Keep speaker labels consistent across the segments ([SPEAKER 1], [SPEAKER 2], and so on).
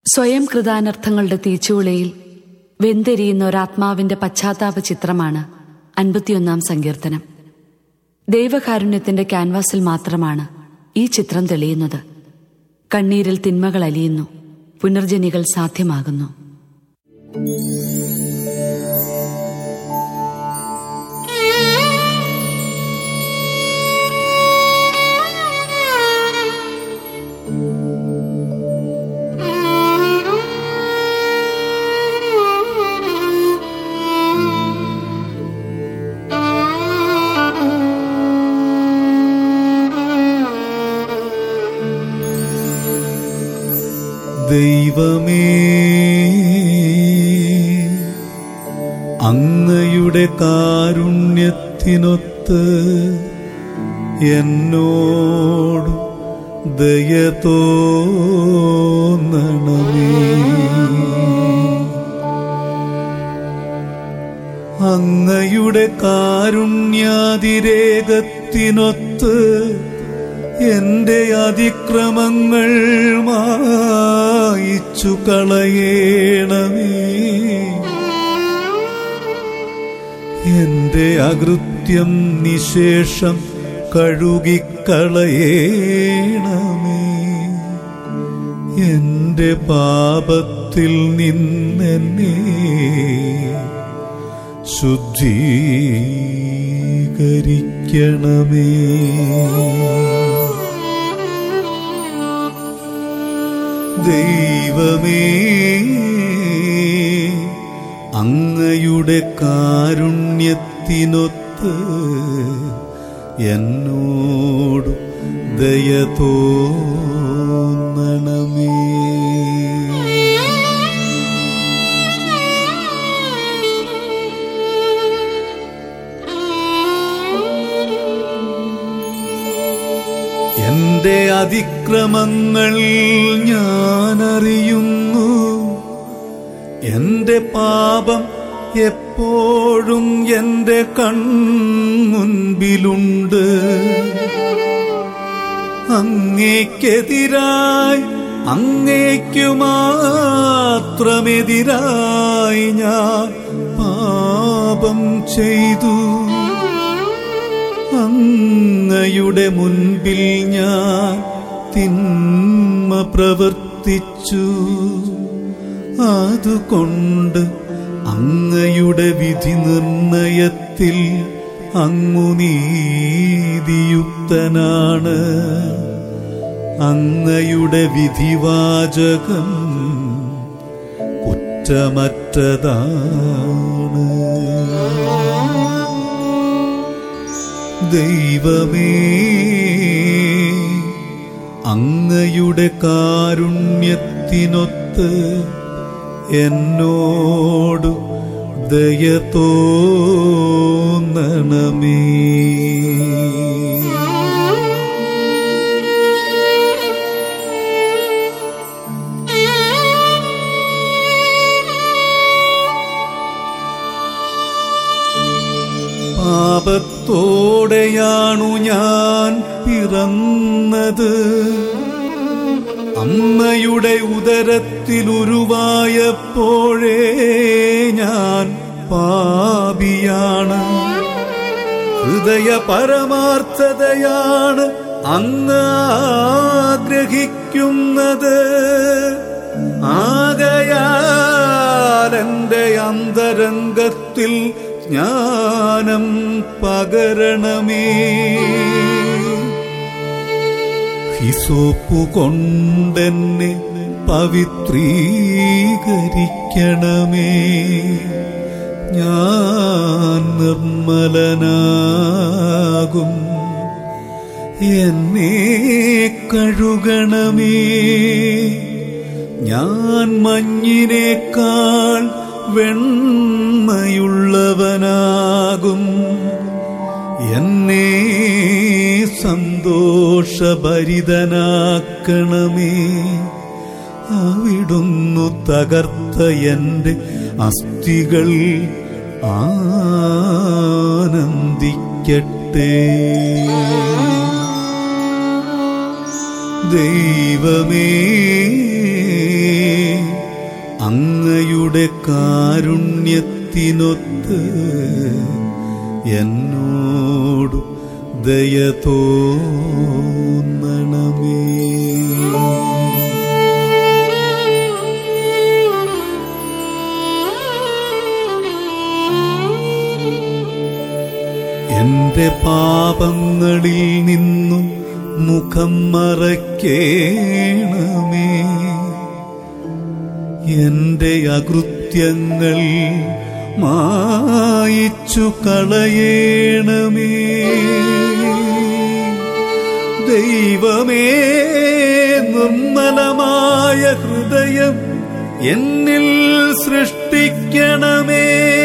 [SPEAKER 1] സ്വയം കൃതാനർത്ഥങ്ങളുടെ തീച്ചുളയിൽ വെന്തെരിയുന്ന ഒരാത്മാവിന്റെ പശ്ചാത്താപ ചിത്രമാണ് അൻപത്തിയൊന്നാം സങ്കീർത്തനം ദൈവകാരുണ്യത്തിന്റെ ക്യാൻവാസിൽ മാത്രമാണ് ഈ ചിത്രം തെളിയുന്നത് കണ്ണീരിൽ തിന്മകൾ അലിയുന്നു പുനർജനികൾ സാധ്യമാകുന്നു
[SPEAKER 2] ദൈവമേ അങ്ങയുടെ കാരുണ്യത്തിനൊത്ത് എന്നോട് ദയ തോന്നണമേ അങ്ങയുടെ കാരുണ്യാതിരേകത്തിനൊത്ത് എന്റെ അതിക്രമങ്ങൾ മായിച്ചു കളയേണമേ എന്റെ അകൃത്യം നിശേഷം കഴുകിക്കളയേണമേ എന്റെ പാപത്തിൽ നിന്നെന്നെ ശുദ്ധീകരിക്കണമേ ദൈവമേ അങ്ങയുടെ കാരുണ്യത്തിനൊത്ത് എന്നോട് ദയ തോന്നണമേ എന്റെ അതിക്രമങ്ങൾ ഞാനറിയുന്നു എന്റെ പാപം എപ്പോഴും എന്റെ കൺമുൻപിലുണ്ട് അങ്ങേക്കെതിരായി അങ്ങേക്കു മാത്രമെതിരായി ഞാൻ പാപം ചെയ്തു അങ്ങയുടെ മുൻപിൽ ഞാൻ തിന്മ പ്രവർത്തിച്ചു അതുകൊണ്ട് അങ്ങയുടെ വിധി നിർണയത്തിൽ അങ്ങു നീതിയുക്തനാണ് അങ്ങയുടെ വിധിവാചകം കുറ്റമറ്റതാണ് ദൈവമേ അങ്ങയുടെ കാരുണ്യത്തിനൊത്ത് എന്നോട് ദയ തോന്നണമേ പാപത്തോടെയാണു ഞാൻ പിറന്നത് അമ്മയുടെ ഉദരത്തിലുരുവായപ്പോഴേ ഞാൻ പാപിയാണ് ഹൃദയ പരമാർത്ഥതയാണ് അങ്ങ് ആഗ്രഹിക്കുന്നത് ആകയാൽ എന്റെ അന്തരംഗത്തിൽ ജ്ഞാനം പകരണമേ ഹിസോപ്പു കൊണ്ടെന്നെ പവിത്രീകരിക്കണമേ ഞാൻ നിർമ്മലനാകും എന്നെ കഴുകണമേ ഞാൻ മഞ്ഞിനേക്കാൾ വെണ്മയുള്ളവനാകും എന്നെ സന്തോഷഭരിതനാക്കണമേ അവിടുന്നു തകർത്ത എന്റെ അസ്ഥികൾ ആനന്ദിക്കട്ടെ ദൈവമേ അങ്ങയുടെ കാരുണ്യത്തിനൊത്ത് എന്നോടു ദയ തോന്നണമേ എന്റെ പാപങ്ങളിൽ നിന്നു മുഖം മറയ്ക്കേണമേ എന്റെ അകൃത്യങ്ങൾ മായിച്ചു കളയേണമേ ദൈവമേ നിർമ്മലമായ ഹൃദയം എന്നിൽ സൃഷ്ടിക്കണമേ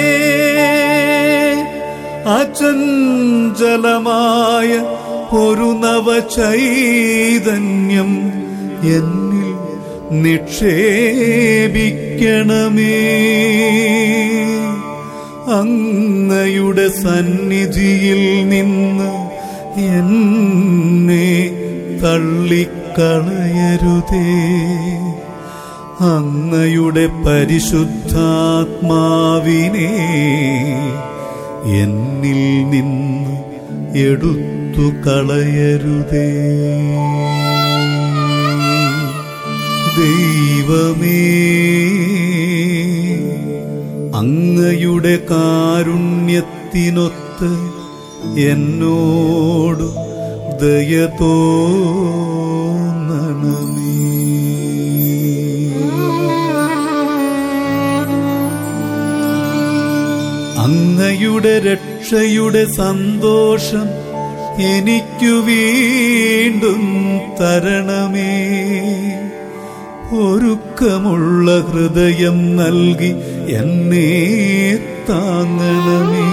[SPEAKER 2] അചഞ്ചലമായ ഒരു നവചൈതന്യം എന്നിൽ നിക്ഷേപിക്കണമേ അങ്ങയുടെ സന്നിധിയിൽ നിന്ന് എന്നെ തള്ളിക്കളയരുതേ അങ്ങയുടെ പരിശുദ്ധാത്മാവിനെ എന്നിൽ നിന്ന് എടുത്തു കളയരുതേ ദൈവമേ അങ്ങയുടെ കാരുണ്യത്തിനൊത്ത് എന്നോട് ദയ തോന്നണമേ അങ്ങയുടെ രക്ഷയുടെ സന്തോഷം എനിക്കു വീണ്ടും തരണമേ ഒരുക്കമുള്ള ഹൃദയം നൽകി എന്നെ താങ്ങണമേ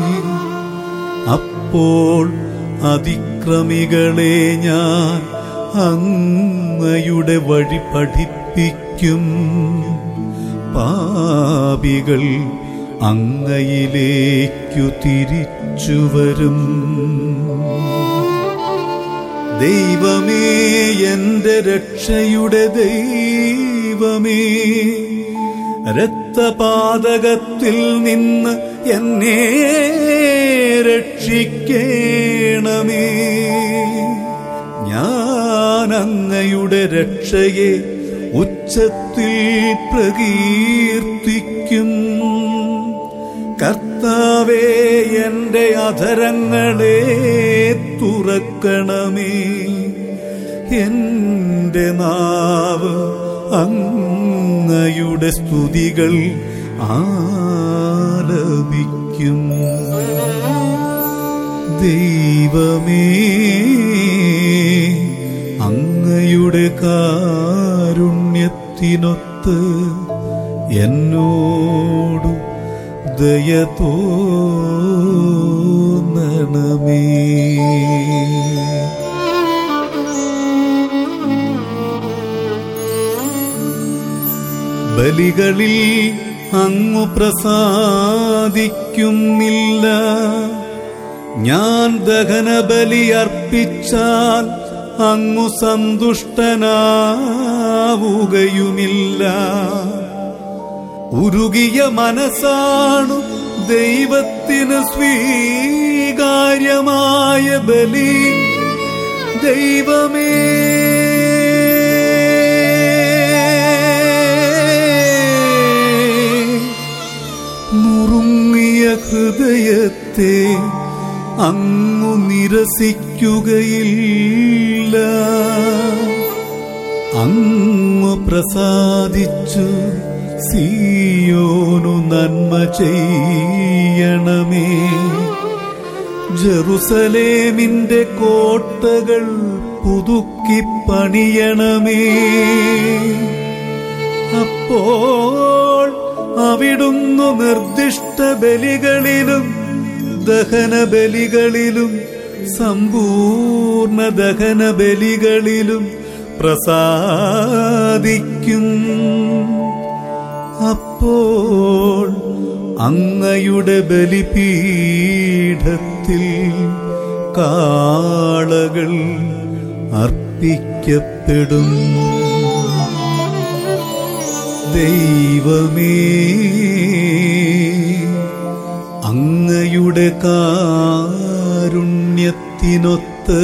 [SPEAKER 2] അപ്പോൾ അതിക്രമികളെ ഞാൻ അങ്ങയുടെ വഴി പഠിപ്പിക്കും പാപികൾ അങ്ങയിലേക്കു തിരിച്ചു വരും ദൈവമേ എന്റെ രക്ഷയുടെ ദൈവമേ രക്തപാതകത്തിൽ നിന്ന് എന്നെ രക്ഷിക്കേണമേ ഞാൻ അങ്ങയുടെ രക്ഷയെ ഉച്ചത്തിൽ പ്രകീർത്തിക്കും കർത്താവേ എന്റെ അധരങ്ങളെ തുറക്കണമേ എന്റെ നാവ് അങ്ങയുടെ സ്തുതികൾ ആലപിക്കും ദൈവമേ അങ്ങയുടെ കാരുണ്യത്തിനൊത്ത് എന്നോടു ദയ തോന്നണമേ ബലികളിൽ അങ്ങു പ്രസാദിക്കുന്നില്ല ഞാൻ ദഹനബലി അർപ്പിച്ചാൽ അങ്ങു സന്തുഷ്ടനാവുകയുമില്ല ഉരുകിയ മനസ്സാണു ദൈവത്തിന് സ്വീകാര്യമായ ബലി ദൈവമേ നുറുങ്ങിയ ഹൃദയത്തെ അങ്ങു നിരസിക്കുകയില്ല അങ്ങു പ്രസാദിച്ചു സിയോനു നന്മ ചെയ്യണമേ ജറുസലേമിന്റെ കോട്ടകൾ പുതുക്കി പണിയണമേ അപ്പോൾ അവിടുന്നു നിർദ്ദിഷ്ട ബലികളിലും ദഹന ബലികളിലും സമ്പൂർണ്ണ ദഹന ബലികളിലും പ്രസാദിക്കും അപ്പോൾ അങ്ങയുടെ ബലിപീഠത്തിൽ കാളകൾ അർപ്പിക്കപ്പെടും ദൈവമേ അങ്ങയുടെ കാരുണ്യത്തിനൊത്ത്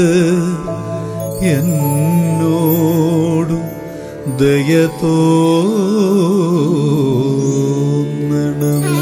[SPEAKER 2] എന്നോടു ദയ തോന്നണമേ